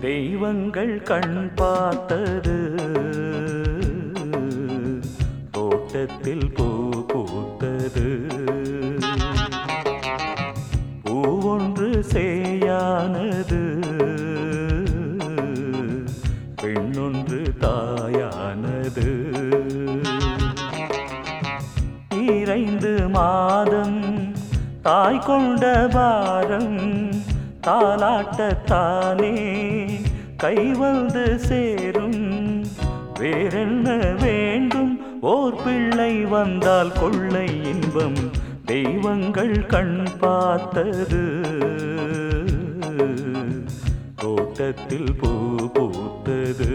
தெய்வங்கள் கண் பார்த்தது தோட்டத்தில் பூ பூத்தது பூவொன்று சேயானது பெண்ணொன்று தாயானது இறைந்து மாதம் தாய் கொண்ட பாரம் தாலாட்டத்தானே கை வந்து சேரும் வேறென்ன வேண்டும் ஓர் பிள்ளை வந்தால் கொள்ளை இன்பம் தெய்வங்கள் கண் பார்த்தது தோட்டத்தில் பூ பூத்தது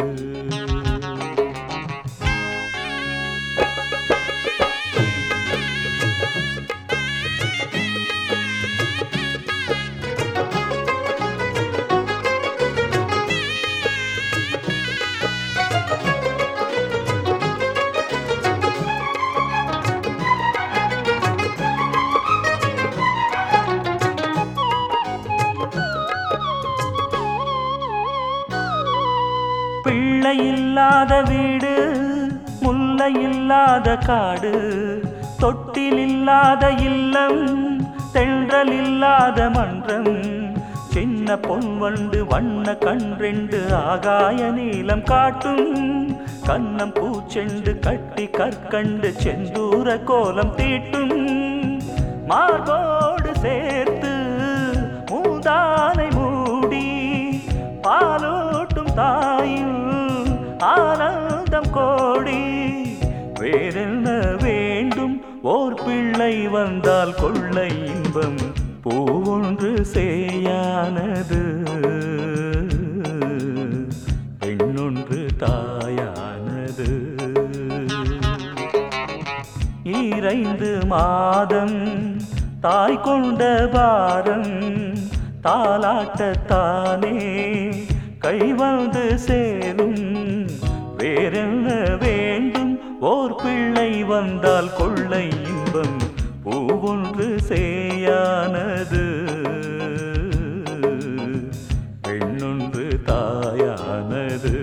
பிள்ளை இல்லாத வீடு முல்லை இல்லாத காடு தொட்டில் இல்லாத இல்லம் தென்றல் இல்லாத மன்றம் சின்ன பொன் வண்டு வண்ண கன்றெண்டு ஆகாய நீலம் காட்டும் கண்ணம் பூச்செண்டு கட்டி கற்கண்டு செந்தூர கோலம் தீட்டும் மார்போடு சேர்த்து மூதானை மூடி பாலூட்டும் தாயும் ஆனந்தம் கோடி வேறென்ன வேண்டும் ஓர் பிள்ளை வந்தால் கொள்ளை இன்பம் பூவொன்று சேயானது பெண்ணொன்று தாயானது இறைந்து மாதம் தாய் கொண்ட பாரம் தாலாட்டத்தானே கை வந்து சேரும் வேறென்ன வேண்டும் ஓர் பிள்ளை வந்தால் கொள்ளை இன்பம் பூவொன்று சேயானது பெண்ணொன்று தாயானது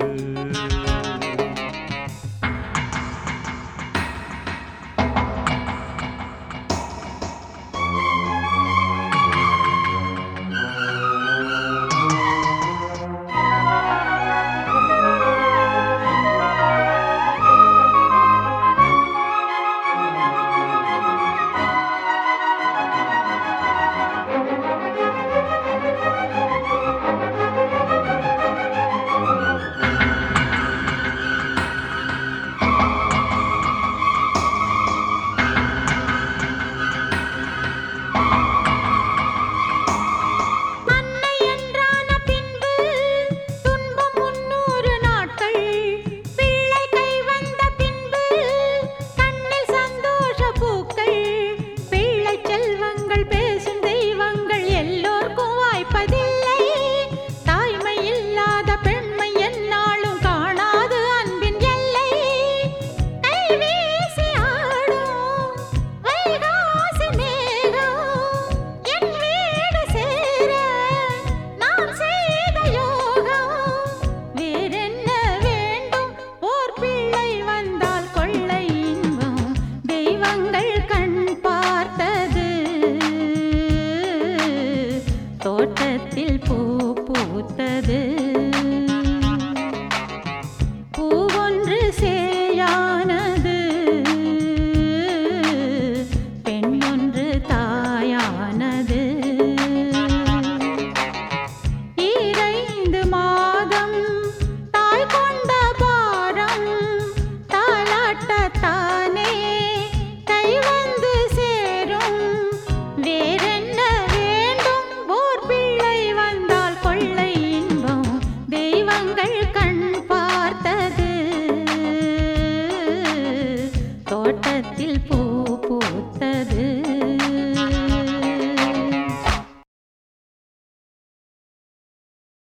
அன்னை என்றான பின்பு துன்பம் முன்னூறு நாட்கள் பிள்ளை கை வந்த பின்பு கண்ணில் சந்தோஷ பூக்கள் பிள்ளை செல்வங்கள் பேசும் தெய்வங்கள் எல்லோர்க்கும் வாய்ப்பதில்லை தாய்மை இல்லாத பெண்மை என்னாலும் காணாது அன்பின் எல்லை கை வீசி ஆடும் வைகாசி மேகம் என் வீடு சேர நான் செய்த யோகம் வேறென்ன வேண்டும் ஓர் பிள்ளை வந்தால் கொள்ளை இன்பம் தெய்வங்கள் கண் பார்த்தது தோட்டத்தில் பூ